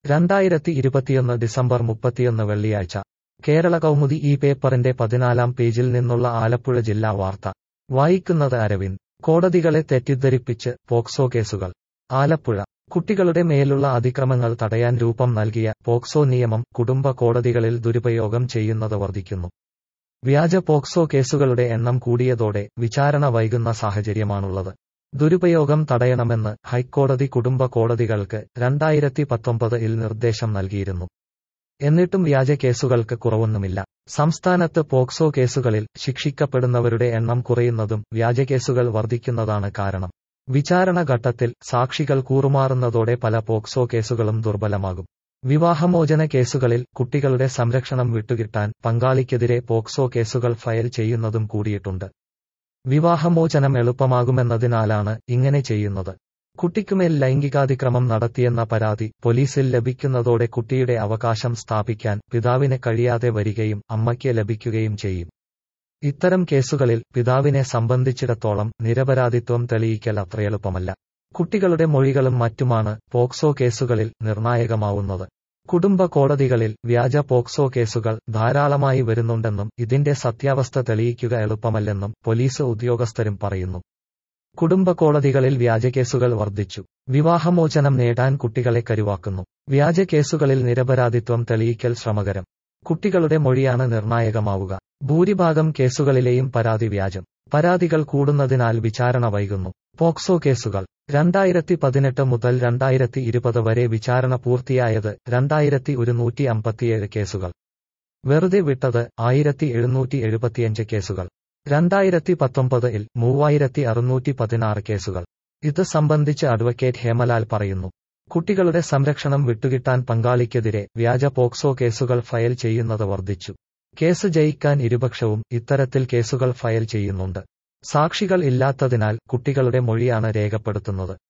രണ്ടായിരത്തി ഇരുപത്തിയൊന്ന് ഡിസംബർ മുപ്പത്തിയൊന്ന് വെള്ളിയാഴ്ച കേരള കൗമുദി ഈ പേപ്പറിന്റെ പതിനാലാം പേജിൽ നിന്നുള്ള ആലപ്പുഴ ജില്ലാ വാർത്ത വായിക്കുന്നത് അരവിന്ദ് കോടതികളെ തെറ്റിദ്ധരിപ്പിച്ച് പോക്സോ കേസുകൾ ആലപ്പുഴ കുട്ടികളുടെ മേലുള്ള അതിക്രമങ്ങൾ തടയാൻ രൂപം നൽകിയ പോക്സോ നിയമം കുടുംബ കോടതികളിൽ ദുരുപയോഗം ചെയ്യുന്നത് വർദ്ധിക്കുന്നു വ്യാജ പോക്സോ കേസുകളുടെ എണ്ണം കൂടിയതോടെ വിചാരണ വൈകുന്ന സാഹചര്യമാണുള്ളത് ദുരുപയോഗം തടയണമെന്ന് ഹൈക്കോടതി കുടുംബ കോടതികൾക്ക് രണ്ടായിരത്തി പത്തൊമ്പത് ഇൽ നിർദ്ദേശം നൽകിയിരുന്നു എന്നിട്ടും വ്യാജ കേസുകൾക്ക് കുറവൊന്നുമില്ല സംസ്ഥാനത്ത് പോക്സോ കേസുകളിൽ ശിക്ഷിക്കപ്പെടുന്നവരുടെ എണ്ണം കുറയുന്നതും വ്യാജ കേസുകൾ വർദ്ധിക്കുന്നതാണ് കാരണം വിചാരണ ഘട്ടത്തിൽ സാക്ഷികൾ കൂറുമാറുന്നതോടെ പല പോക്സോ കേസുകളും ദുർബലമാകും വിവാഹമോചന കേസുകളിൽ കുട്ടികളുടെ സംരക്ഷണം വിട്ടുകിട്ടാൻ പങ്കാളിക്കെതിരെ പോക്സോ കേസുകൾ ഫയൽ ചെയ്യുന്നതും കൂടിയിട്ടുണ്ട് വിവാഹമോചനം എളുപ്പമാകുമെന്നതിനാലാണ് ഇങ്ങനെ ചെയ്യുന്നത് കുട്ടിക്കുമേൽ ലൈംഗികാതിക്രമം നടത്തിയെന്ന പരാതി പോലീസിൽ ലഭിക്കുന്നതോടെ കുട്ടിയുടെ അവകാശം സ്ഥാപിക്കാൻ പിതാവിന് കഴിയാതെ വരികയും അമ്മയ്ക്ക് ലഭിക്കുകയും ചെയ്യും ഇത്തരം കേസുകളിൽ പിതാവിനെ സംബന്ധിച്ചിടത്തോളം നിരപരാധിത്വം തെളിയിക്കൽ അത്ര എളുപ്പമല്ല കുട്ടികളുടെ മൊഴികളും മറ്റുമാണ് പോക്സോ കേസുകളിൽ നിർണായകമാവുന്നത് കുടുംബ കോടതികളിൽ വ്യാജ പോക്സോ കേസുകൾ ധാരാളമായി വരുന്നുണ്ടെന്നും ഇതിന്റെ സത്യാവസ്ഥ തെളിയിക്കുക എളുപ്പമല്ലെന്നും പോലീസ് ഉദ്യോഗസ്ഥരും പറയുന്നു കുടുംബ കോടതികളിൽ വ്യാജകേസുകൾ വർദ്ധിച്ചു വിവാഹമോചനം നേടാൻ കുട്ടികളെ കരുവാക്കുന്നു വ്യാജ കേസുകളിൽ നിരപരാധിത്വം തെളിയിക്കൽ ശ്രമകരം കുട്ടികളുടെ മൊഴിയാണ് നിർണായകമാവുക ഭൂരിഭാഗം കേസുകളിലെയും പരാതി വ്യാജം പരാതികൾ കൂടുന്നതിനാൽ വിചാരണ വൈകുന്നു പോക്സോ കേസുകൾ രണ്ടായിരത്തി പതിനെട്ട് മുതൽ രണ്ടായിരത്തി ഇരുപത് വരെ വിചാരണ പൂർത്തിയായത് രണ്ടായിരത്തി ഒരുന്നൂറ്റി അമ്പത്തിയേഴ് കേസുകൾ വെറുതെ വിട്ടത് ആയിരത്തി എഴുന്നൂറ്റി എഴുപത്തിയഞ്ച് കേസുകൾ രണ്ടായിരത്തി പത്തൊമ്പതിൽ മൂവായിരത്തി അറുന്നൂറ്റി പതിനാറ് കേസുകൾ ഇത് സംബന്ധിച്ച് അഡ്വക്കേറ്റ് ഹേമലാൽ പറയുന്നു കുട്ടികളുടെ സംരക്ഷണം വിട്ടുകിട്ടാൻ പങ്കാളിക്കെതിരെ വ്യാജ പോക്സോ കേസുകൾ ഫയൽ ചെയ്യുന്നത് വർദ്ധിച്ചു കേസ് ജയിക്കാൻ ഇരുപക്ഷവും ഇത്തരത്തിൽ കേസുകൾ ഫയൽ ചെയ്യുന്നുണ്ട് സാക്ഷികൾ ഇല്ലാത്തതിനാൽ കുട്ടികളുടെ മൊഴിയാണ് രേഖപ്പെടുത്തുന്നത്